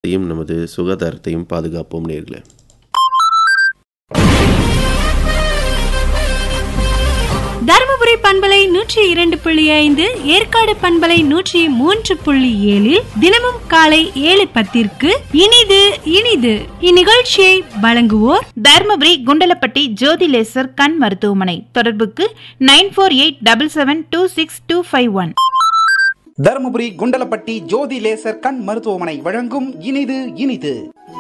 ஆரோக்கியத்தையும் நமது சுகாதாரத்தையும் பாதுகாப்போம் நேர்களே தருமபுரி பண்பலை நூற்றி இரண்டு புள்ளி ஐந்து ஏற்காடு பண்பலை நூற்றி மூன்று புள்ளி ஏழில் தினமும் காலை ஏழு பத்திற்கு இனிது இனிது இந்நிகழ்ச்சியை வழங்குவோர் தர்மபுரி குண்டலப்பட்டி ஜோதி லேசர் கண் மருத்துவமனை தொடர்புக்கு nine four eight double seven two six two five one Dharmapuri Kundalapatti Jyothi laser கண் மருத்துவமனை வழங்கும் இனிது இனிது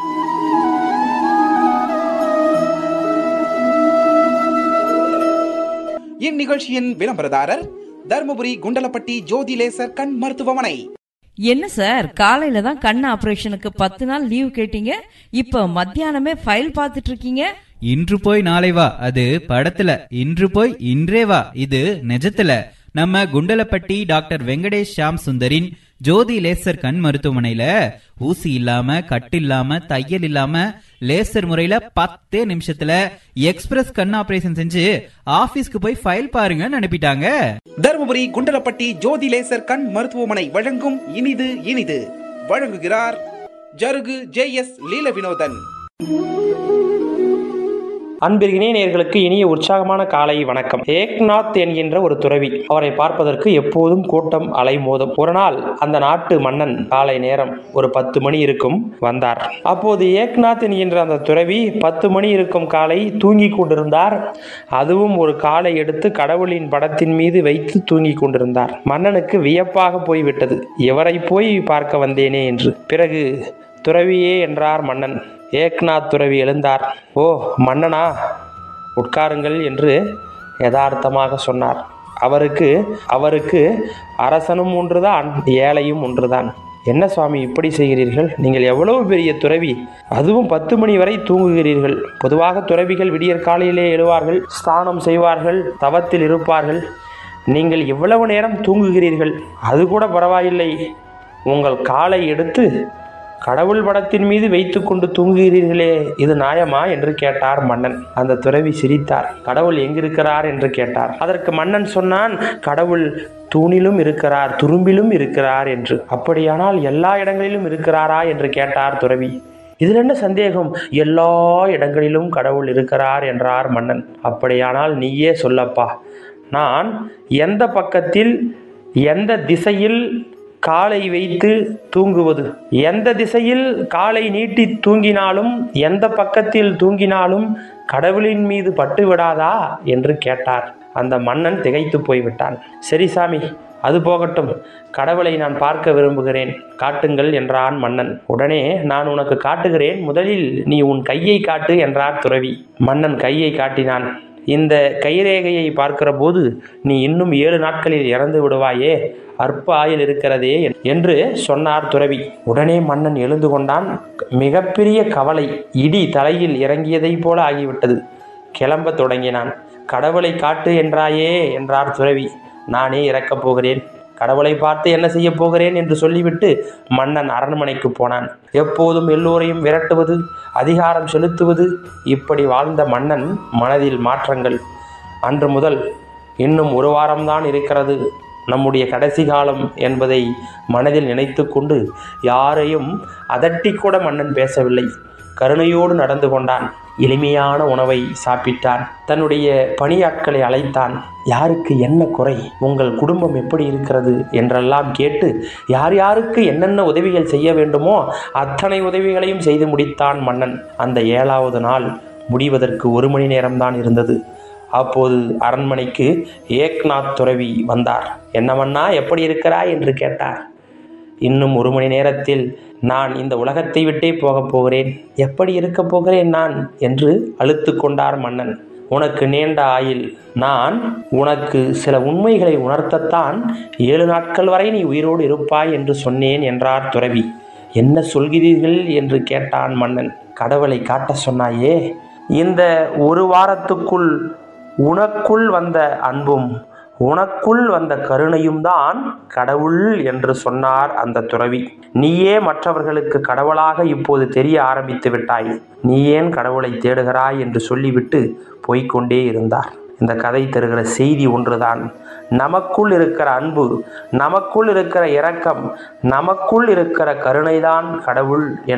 இந்நிகழ்ச்சியின் விளம்பரதாரர் தருமபுரி குண்டலப்பட்டி ஜோதி லேசர் கண் மருத்துவமனை என்ன சார் காலையில தான் கண் ஆபரேஷனுக்கு பத்து நாள் லீவ் கேட்டீங்க இப்ப மத்தியானமே ஃபைல் பார்த்துட்டு இருக்கீங்க இன்று போய் நாளை வா அது படத்துல இன்று போய் இன்றே வா இது நிஜத்துல நம்ம குண்டலப்பட்டி டாக்டர் வெங்கடேஷ் ஷாம் சுந்தரின் ஜோதி லேசர் கண் மருத்துவமனையில ஊசி இல்லாம கட்டு இல்லாம தையல் இல்லாம லேசர் முறையில பத்தே நிமிஷத்துல எக்ஸ்பிரஸ் கண் ஆபரேஷன் செஞ்சு ஆபீஸ்க்கு போய் ஃபைல் பாருங்கன்னு அனுப்பிட்டாங்க தருமபுரி குண்டலப்பட்டி ஜோதி லேசர் கண் மருத்துவமனை வழங்கும் இனிது இனிது வழங்குகிறார் ஜருகு ஜே எஸ் லீல வினோதன் அன்பிற்கினே நேர்களுக்கு இனிய உற்சாகமான காலை வணக்கம் ஏக்நாத் என்கின்ற ஒரு துறவி அவரை பார்ப்பதற்கு எப்போதும் கூட்டம் அலைமோதும் ஒரு நாள் அந்த நாட்டு மன்னன் காலை நேரம் ஒரு பத்து மணி இருக்கும் வந்தார் அப்போது ஏக்நாத் என்கின்ற அந்த துறவி பத்து மணி இருக்கும் காலை தூங்கிக் கொண்டிருந்தார் அதுவும் ஒரு காலை எடுத்து கடவுளின் படத்தின் மீது வைத்து தூங்கிக் கொண்டிருந்தார் மன்னனுக்கு வியப்பாக போய்விட்டது எவரை போய் பார்க்க வந்தேனே என்று பிறகு துறவியே என்றார் மன்னன் ஏக்நாத் துறவி எழுந்தார் ஓ மன்னனா உட்காருங்கள் என்று யதார்த்தமாக சொன்னார் அவருக்கு அவருக்கு அரசனும் ஒன்றுதான் ஏழையும் ஒன்றுதான் என்ன சுவாமி இப்படி செய்கிறீர்கள் நீங்கள் எவ்வளவு பெரிய துறவி அதுவும் பத்து மணி வரை தூங்குகிறீர்கள் பொதுவாக துறவிகள் விடியற் காலையிலே எழுவார்கள் ஸ்நானம் செய்வார்கள் தவத்தில் இருப்பார்கள் நீங்கள் இவ்வளவு நேரம் தூங்குகிறீர்கள் அது கூட பரவாயில்லை உங்கள் காலை எடுத்து கடவுள் படத்தின் மீது வைத்துக்கொண்டு தூங்குகிறீர்களே இது நியாயமா என்று கேட்டார் மன்னன் அந்த துறவி சிரித்தார் கடவுள் எங்கிருக்கிறார் என்று கேட்டார் அதற்கு மன்னன் சொன்னான் கடவுள் தூணிலும் இருக்கிறார் துரும்பிலும் இருக்கிறார் என்று அப்படியானால் எல்லா இடங்களிலும் இருக்கிறாரா என்று கேட்டார் துறவி இதில் என்ன சந்தேகம் எல்லா இடங்களிலும் கடவுள் இருக்கிறார் என்றார் மன்னன் அப்படியானால் நீயே சொல்லப்பா நான் எந்த பக்கத்தில் எந்த திசையில் காலை வைத்து தூங்குவது எந்த திசையில் காலை நீட்டி தூங்கினாலும் எந்த பக்கத்தில் தூங்கினாலும் கடவுளின் மீது பட்டு விடாதா என்று கேட்டார் அந்த மன்னன் திகைத்து போய்விட்டான் சரி சாமி அது போகட்டும் கடவுளை நான் பார்க்க விரும்புகிறேன் காட்டுங்கள் என்றான் மன்னன் உடனே நான் உனக்கு காட்டுகிறேன் முதலில் நீ உன் கையை காட்டு என்றார் துறவி மன்னன் கையை காட்டினான் இந்த கைரேகையை பார்க்கிற போது நீ இன்னும் ஏழு நாட்களில் இறந்து விடுவாயே அற்ப ஆயில் இருக்கிறதே என்று சொன்னார் துறவி உடனே மன்னன் எழுந்து கொண்டான் மிகப்பெரிய கவலை இடி தலையில் இறங்கியதைப் போல ஆகிவிட்டது கிளம்ப தொடங்கினான் கடவுளை காட்டு என்றாயே என்றார் துறவி நானே இறக்கப் போகிறேன் கடவுளை பார்த்து என்ன செய்ய போகிறேன் என்று சொல்லிவிட்டு மன்னன் அரண்மனைக்கு போனான் எப்போதும் எல்லோரையும் விரட்டுவது அதிகாரம் செலுத்துவது இப்படி வாழ்ந்த மன்னன் மனதில் மாற்றங்கள் அன்று முதல் இன்னும் ஒரு வாரம்தான் இருக்கிறது நம்முடைய கடைசி காலம் என்பதை மனதில் நினைத்து கொண்டு யாரையும் அதட்டி கூட மன்னன் பேசவில்லை கருணையோடு நடந்து கொண்டான் எளிமையான உணவை சாப்பிட்டான் தன்னுடைய பணியாட்களை அழைத்தான் யாருக்கு என்ன குறை உங்கள் குடும்பம் எப்படி இருக்கிறது என்றெல்லாம் கேட்டு யார் யாருக்கு என்னென்ன உதவிகள் செய்ய வேண்டுமோ அத்தனை உதவிகளையும் செய்து முடித்தான் மன்னன் அந்த ஏழாவது நாள் முடிவதற்கு ஒரு மணி நேரம்தான் இருந்தது அப்போது அரண்மனைக்கு ஏக்நாத் துறவி வந்தார் என்னவண்ணா எப்படி இருக்கிறாய் என்று கேட்டார் இன்னும் ஒரு மணி நேரத்தில் நான் இந்த உலகத்தை விட்டே போகப் போகிறேன் எப்படி இருக்கப் போகிறேன் நான் என்று அழுத்து கொண்டார் மன்னன் உனக்கு நீண்ட ஆயில் நான் உனக்கு சில உண்மைகளை உணர்த்தத்தான் ஏழு நாட்கள் வரை நீ உயிரோடு இருப்பாய் என்று சொன்னேன் என்றார் துறவி என்ன சொல்கிறீர்கள் என்று கேட்டான் மன்னன் கடவுளை காட்ட சொன்னாயே இந்த ஒரு வாரத்துக்குள் உனக்குள் வந்த அன்பும் உனக்குள் வந்த கருணையும் தான் கடவுள் என்று சொன்னார் அந்த துறவி நீயே மற்றவர்களுக்கு கடவுளாக இப்போது தெரிய ஆரம்பித்து விட்டாய் நீ ஏன் கடவுளை தேடுகிறாய் என்று சொல்லிவிட்டு போய்க்கொண்டே இருந்தார் இந்த கதை தருகிற செய்தி ஒன்றுதான் நமக்குள் இருக்கிற அன்பு நமக்குள் இருக்கிற இரக்கம் நமக்குள் இருக்கிற கருணைதான் கடவுள்